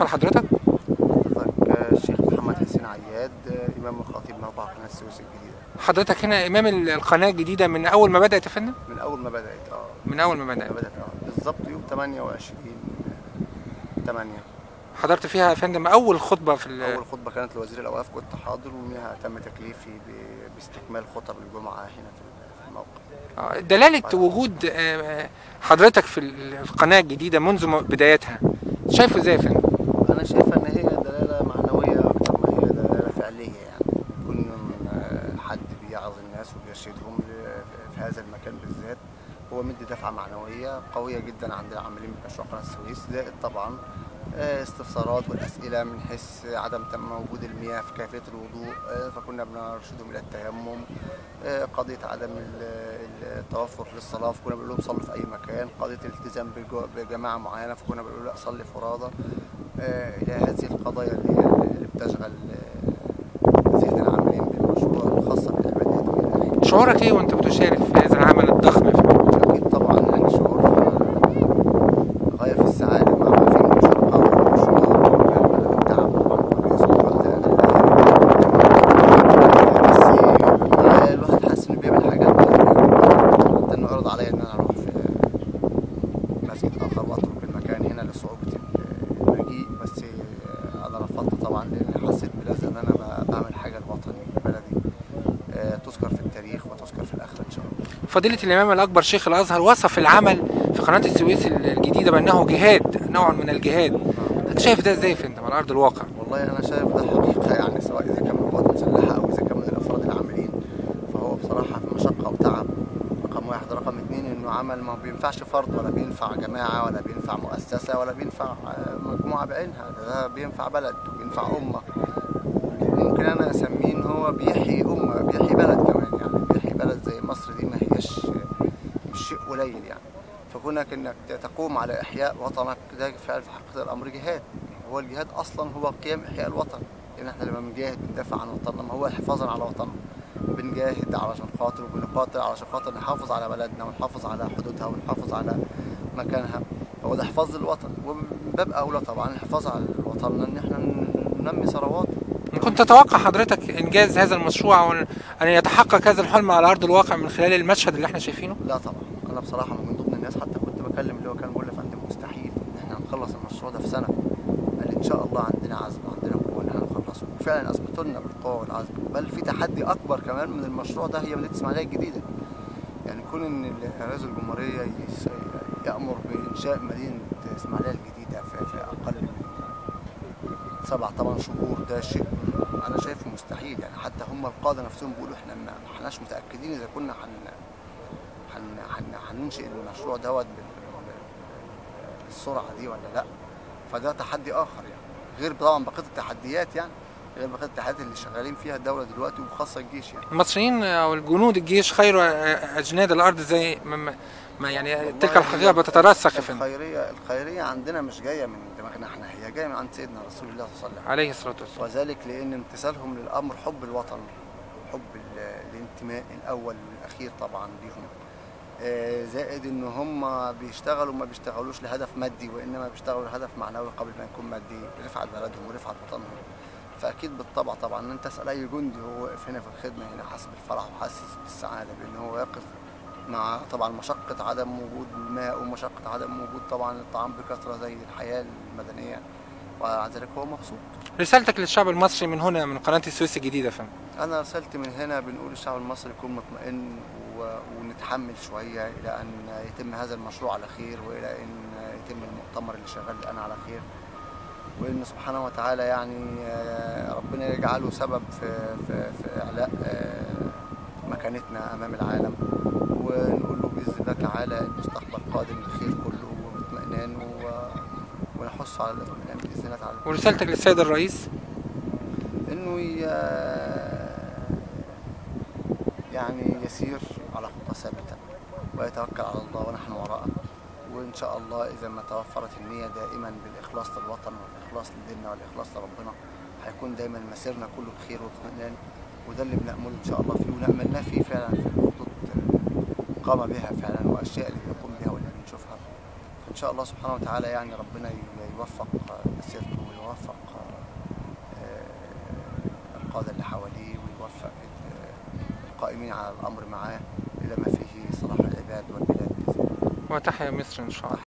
حضرتك حضرتك الشيخ محمد حسين عياد امام وخطيب موقع قناه السويس الجديده حضرتك هنا امام ال- القناه الجديده من اول ما بدات يا فندم من اول ما بدات اه من اول ما من بدات بدات اه بالظبط يوم 28 8 حضرت فيها يا فندم اول خطبه في ال- اول خطبه كانت لوزير الاوقاف كنت حاضر ومنها تم تكليفي ب- باستكمال خطب الجمعه هنا في في الموقع آه، دلاله وجود آه، حضرتك في ال- القناه الجديده منذ م- بدايتها شايفه ازاي يا فندم انا شايفه ان هي دلاله معنويه اكتر ما هي دلاله فعليه يعني يكون آه، حد بيعظ الناس وبيرشدهم ل- في هذا المكان بالذات هو مدي دفعه معنويه قويه جدا عند العاملين بمشروع قناه السويس زائد طبعا آه، استفسارات والاسئله من حيث عدم تم وجود المياه في كيفيه الوضوء آه، فكنا بنرشدهم الى التيمم آه، قضيه عدم ال- ال- التوفر للصلاه فكنا بنقول لهم صلوا في اي مكان قضيه الالتزام بجو- بجماعه معينه فكنا بنقول لا صلي فرادى آه، الى هذه القضايا اللي هي اللي بتشغل آه، ذهن العاملين بالمشروع الخاصه بالعبادات والى اخره شعورك ايه وانت بتشارك في هذا العمل الضخم يا فندم اكيد طبعا يعني شعور آه، غايه في السعاده مع ما فيه من مشقه ومشوار والتعب طبعا بس آه، الواحد حاسس انه بيعمل حاجات حتى انه عرض عليا ان انا اروح في مسجد اخر واترك المكان هنا لصعوبه المجيء بس آه، انا رفضت طبعا لان حسيت بلازم ان انا ب- بعمل حاجه لوطني لبلدي آه، تذكر في التاريخ وتذكر في الاخره ان شاء الله فضيله الامام الاكبر شيخ الازهر وصف العمل في قناه السويس الجديده بانه جهاد نوع من الجهاد انت شايف ده ازاي يا فندم على ارض الواقع والله انا شايف ده حقيقه يعني سواء اذا كان من القوات المسلحه او اذا كان من الافراد العاملين فهو بصراحه في مشقه وتعب رقم واحد رقم اتنين انه عمل ما بينفعش فرد ولا بينفع جماعه ولا بينفع مؤسسه ولا بينفع آه، مجموعه بعينها ده بينفع بلد وبينفع امه ممكن انا اسميه ان هو بيحيي امه بيحيي بلد كمان يعني بيحيي بلد زي مصر دي ما هياش مش شيء قليل يعني فكونك انك تقوم على احياء وطنك ده فعلا في حقيقه الامر جهاد هو الجهاد اصلا هو قيام احياء الوطن لان احنا لما بنجاهد بندافع عن وطننا ما هو حفاظا على وطننا بنجاهد علشان خاطر وبنقاتل علشان خاطر نحافظ على بلدنا ونحافظ على حدودها ونحافظ على مكانها هو ده حفاظ للوطن ومن باب اولى طبعا الحفاظ على وطننا ان احنا ننمي ثرواته كنت تتوقع حضرتك انجاز هذا المشروع وان ان يتحقق هذا الحلم على ارض الواقع من خلال المشهد اللي احنا شايفينه لا طبعا انا بصراحه من ضمن الناس حتى كنت بكلم اللي هو كان بيقول لي يا فندم مستحيل ان احنا نخلص المشروع ده في سنه قال لي ان شاء الله عندنا عزم عندنا قوه ان احنا نخلصه وفعلا اثبتوا لنا بالقوه والعزم بل في تحدي اكبر كمان من المشروع ده هي مدينه اسماعيليه الجديده يعني كون ان رئيس الجمهوريه يس- يامر بانشاء مدينه اسماعيليه الجديده في, في اقل من سبع ثمان شهور ده شيء انا شايفه مستحيل يعني حتى هم القاده نفسهم بيقولوا احنا ما ما احناش متاكدين اذا كنا هن هن هن هننشئ المشروع دوت بال- بال- بالسرعه دي ولا لا فده تحدي اخر يعني غير طبعا بقيه التحديات يعني غير بقيه التحديات اللي شغالين فيها الدوله دلوقتي وخاصه الجيش يعني المصريين او الجنود الجيش خير اجناد الارض زي ما- ما ما يعني تلك والله الحقيقه هي بتترسخ يا فندم الخيريه الخيريه عندنا مش جايه من دماغنا احنا هي جايه من عند سيدنا رسول الله صلى الله عليه وسلم عليه الصلاه والسلام وذلك لان امتثالهم للامر حب الوطن حب ال- الانتماء الاول والاخير طبعا ليهم آه، زائد ان هم بيشتغلوا ما بيشتغلوش لهدف مادي وانما بيشتغلوا لهدف معنوي قبل ما يكون مادي رفعه بلدهم ورفعه وطنهم فاكيد بالطبع طبعا ان انت تسال اي جندي هو واقف هنا في الخدمه هنا حاسس بالفرح وحاسس بالسعاده بان هو يقف مع طبعا مشقه عدم وجود الماء ومشقه عدم وجود طبعا الطعام بكثره زي الحياه المدنيه ومع ذلك هو مبسوط رسالتك للشعب المصري من هنا من قناه السويس الجديده يا فندم انا رسلت من هنا بنقول للشعب المصري يكون مطمئن و... ونتحمل شويه الى ان يتم هذا المشروع على خير والى ان يتم المؤتمر اللي شغال الان على خير وان سبحانه وتعالى يعني آه، ربنا يجعله سبب في في, في اعلاء آه، مكانتنا امام العالم ونقول له باذن الله تعالى المستقبل قادم للخير كله واطمئنان و... ونحث على الاطمئنان باذن الله تعالى ورسالتك للسيد الرئيس انه ي... يعني يسير على خطى ثابته ويتوكل على الله ونحن وراءه وان شاء الله اذا ما توفرت النيه دائما بالاخلاص للوطن والاخلاص لديننا والاخلاص لربنا هيكون دايما مسيرنا كله بخير واطمئنان وده اللي بنامله ان شاء الله فيه وناملناه فيه فعلا في خطوط قام بها فعلا واشياء اللي بيقوم بها واللي بنشوفها فان شاء الله سبحانه وتعالى يعني ربنا يوفق مسيرته القادة اللي حواليه ويوفق ال- القائمين على الأمر معاه إلى ما فيه صلاح العباد والبلاد بإذن الله وتحيا مصر ان شاء الله